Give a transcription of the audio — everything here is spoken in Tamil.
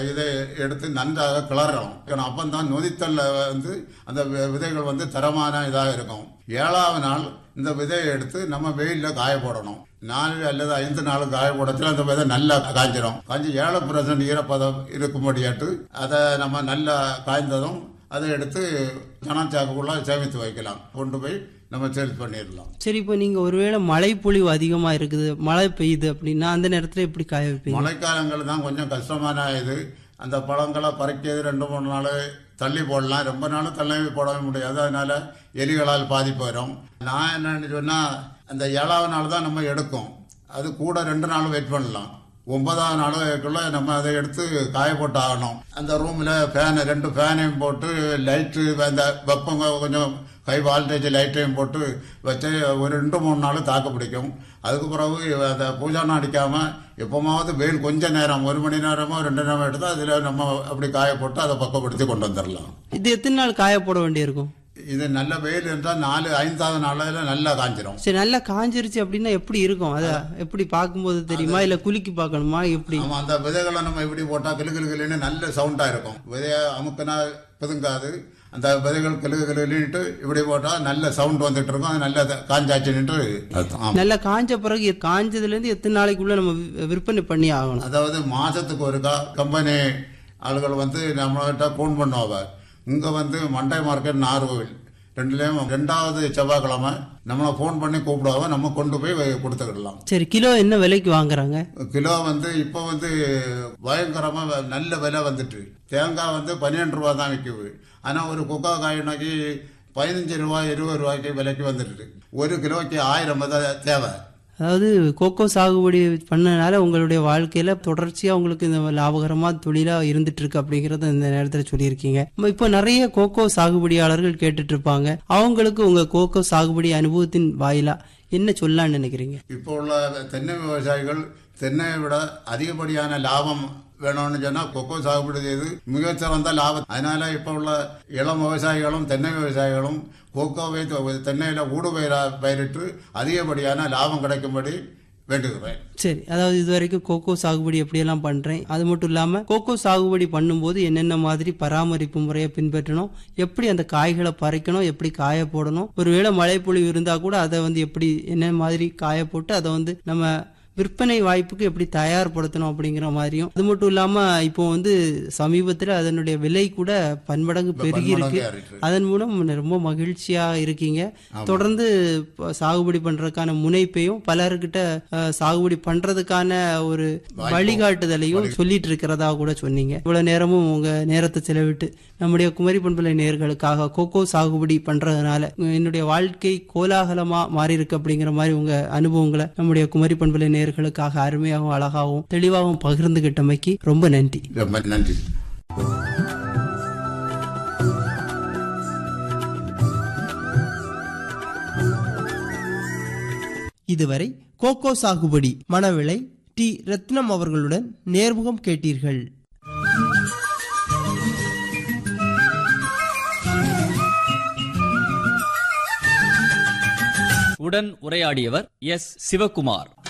இதை எடுத்து நன்றாக கிளறணும் அப்பந்தான் நொதித்தல்ல வந்து அந்த வி- விதைகள் வந்து தரமான இதாக இருக்கும் ஏழாவது நாள் இந்த விதையை எடுத்து நம்ம வெயில்ல காய போடணும் நாலு அல்லது ஐந்து நாள் காய போடத்தில் அந்த விதை நல்லா காய்ஞ்சிரும் காய்ஞ்சி ஏழு பர்சன்ட் ஈரப்பதம் இருக்கும்படியாட்டு அதை நம்ம நல்லா காய்ந்ததும் அதை எடுத்து கனச்சாக்குக்குள்ள சேமித்து வைக்கலாம் கொண்டு போய் நம்ம சேல்ஸ் பண்ணிடலாம் சரி இப்போ நீங்க ஒருவேளை மழை பொழிவு அதிகமா இருக்குது மழை பெய்யுது அப்படின்னா அந்த நேரத்துல எப்படி காய வைப்பீங்க மழைக்காலங்கள் தான் கொஞ்சம் கஷ்டமான இது அந்த பழங்களை பறிக்கிறது ரெண்டு மூணு நாள் தள்ளி போடலாம் ரொம்ப நாள் தள்ளி போடவே முடியாது அதனால எலிகளால் பாதிப்பு வரும் நான் என்னன்னு சொன்னா அந்த ஏழாவது நாள் தான் நம்ம எடுக்கும் அது கூட ரெண்டு நாள் வெயிட் பண்ணலாம் ஒன்பதாவது நாளுக்குள்ள நம்ம அதை எடுத்து காய போட்டு ஆகணும் அந்த ரூம்ல ஃபேன் ரெண்டு ஃபேனையும் போட்டு லைட்டு அந்த வெப்பம் கொஞ்சம் ஹை வால்டேஜ் லைட்டையும் போட்டு வச்சு ஒரு ரெண்டு மூணு நாள் தாக்கு பிடிக்கும் அதுக்கு பிறகு அந்த பூஜானம் அடிக்காம எப்போமாவது வெயில் கொஞ்ச நேரம் ஒரு மணி நேரமோ ரெண்டு நேரமோ எடுத்து அதில் நம்ம அப்படி காய போட்டு அதை பக்கப்படுத்தி கொண்டு வந்துடலாம் இது எத்தனை நாள் காய போட வேண்டியிருக்கும் இது நல்ல வெயில் என்றால் நாலு ஐந்தாவது நாளில் நல்லா காஞ்சிரும் சரி நல்லா காஞ்சிருச்சு அப்படின்னா எப்படி இருக்கும் அத எப்படி பார்க்கும்போது தெரியுமா இல்ல குலுக்கி பார்க்கணுமா எப்படி ஆமா அந்த விதைகளை நம்ம இப்படி போட்டா கிளு கிளு கிளுன்னு நல்ல சவுண்டா இருக்கும் விதைய அமுக்குனா பிதுங்காது அந்த விதைகள் கிளு கிளுன்ட்டு இப்படி போட்டா நல்ல சவுண்ட் வந்துட்டு இருக்கும் அது நல்ல காஞ்சாச்சுன்ட்டு அர்த்தம் ஆமா. நல்லா காஞ்ச பிறகு காஞ்சதுல இருந்து எத்தனை நாளைக்குள்ள நம்ம வி- விற்பனை பண்ணி ஆகணும் அதாவது மாசத்துக்கு ஒருக்கா கம்பெனி ஆளுகள் வந்து நம்மகிட்ட ஃபோன் பண்ணுவாங்க இங்க வந்து மண்டை மார்க்கெட் நார்கோவில் ரெண்டுலயும் ரெண்டாவது செவ்வாய்க்கிழமை நம்மளை ஃபோன் பண்ணி கூப்பிடுவாங்க நம்ம கொண்டு போய் கொடுத்துக்கிடலாம் சரி கிலோ என்ன விலைக்கு வாங்குறாங்க கிலோ வந்து இப்போ வந்து பயங்கரமா வ- நல்ல விலை வந்துட்டு தேங்காய் வந்து பன்னிரெண்டு ரூபா தான் விற்குது ஆனா ஒரு கொக்கா காயினாக்கி பதினஞ்சு ரூபாய் இருபது ரூபாய்க்கு விலைக்கு வந்துட்டு ஒரு கிலோக்கு ஆயிரம் தான் தேவை அதாவது கோகோ சாகுபடி பண்ணனால உங்களுடைய வாழ்க்கையில தொடர்ச்சியா உங்களுக்கு இந்த லாபகரமா தொழிலா இருந்துட்டு இருக்கு அப்படிங்கறத இந்த நேரத்துல சொல்லியிருக்கீங்க நம்ம இப்போ நிறைய கோகோ சாகுபடியாளர்கள் கேட்டுட்டு இருப்பாங்க அவங்களுக்கு உங்க கோகோ சாகுபடி அனுபவத்தின் வாயிலா என்ன சொல்லலாம்னு நினைக்கிறீங்க இப்போ உள்ள தென்னை விவசாயிகள் தென்னையை விட அதிகப்படியான லாபம் வேணும்னு சொன்னா கொக்கோ சாகுபடி செய்து மிகச்சிறந்த லாபம் அதனால இப்போ உள்ள இளம் விவசாயிகளும் தென்னை விவசாயிகளும் கொக்கோவை தொ- தென்னையில ஊடுபயிரா பயிரிட்டு அதிகப்படியான லாபம் கிடைக்கும்படி வேண்டுகிறேன் சரி அதாவது இது வரைக்கும் கோகோ சாகுபடி எப்படியெல்லாம் பண்றேன் அது மட்டும் இல்லாம கோகோ சாகுபடி பண்ணும்போது என்னென்ன மாதிரி பராமரிப்பு முறையை பின்பற்றணும் எப்படி அந்த காய்களை பறிக்கணும் எப்படி காய போடணும் ஒருவேளை மழைப்பொழிவு இருந்தா கூட அதை வந்து எப்படி என்ன மாதிரி காய போட்டு அதை வந்து நம்ம விற்பனை வாய்ப்புக்கு எப்படி தயார்படுத்தணும் அப்படிங்கிற மாதிரியும் அது மட்டும் இல்லாம இப்போ வந்து சமீபத்துல அதனுடைய விலை கூட பன்மடங்கு பெருகி இருக்கு பன்மடங்கு ஏறிட்டு. அதன் மூலம் ரொம்ப மகிழ்ச்சியா இருக்கீங்க தொடர்ந்து ப- சாகுபடி பண்றதுக்கான முனைப்பையும் பலர்கிட்ட அஹ், சாகுபடி பண்றதுக்கான ஒரு வழிகாட்டுதலையும் சொல்லிட்டு இருக்கிறதா கூட சொன்னீங்க இவ்வளவு நேரமும் உங்க நேரத்தை செலவிட்டு நம்முடைய குமரி பண்பலை நேயர்களுக்காக கோகோ சாகுபடி பண்றதுனால என்னுடைய வாழ்க்கை கோலாகலமா மாறி இருக்கு அப்படிங்கிற மாதிரி உங்க அனுபவங்களை நம்முடைய குமரி பண்பலை நேயர்களுக்காக அருமையாகவும் அழகாகவும் தெளிவாகவும் பகிர்ந்துகிட்டமைக்கு ரொம்ப நன்றி ரொம்ப நன்றி இதுவரை கோகோ சாகுபடி மணவிளை டி ரத்னம் அவர்களுடன் நேர்முகம் கேட்டீர்கள் உடன் உரையாடியவர் எஸ் சிவகுமார்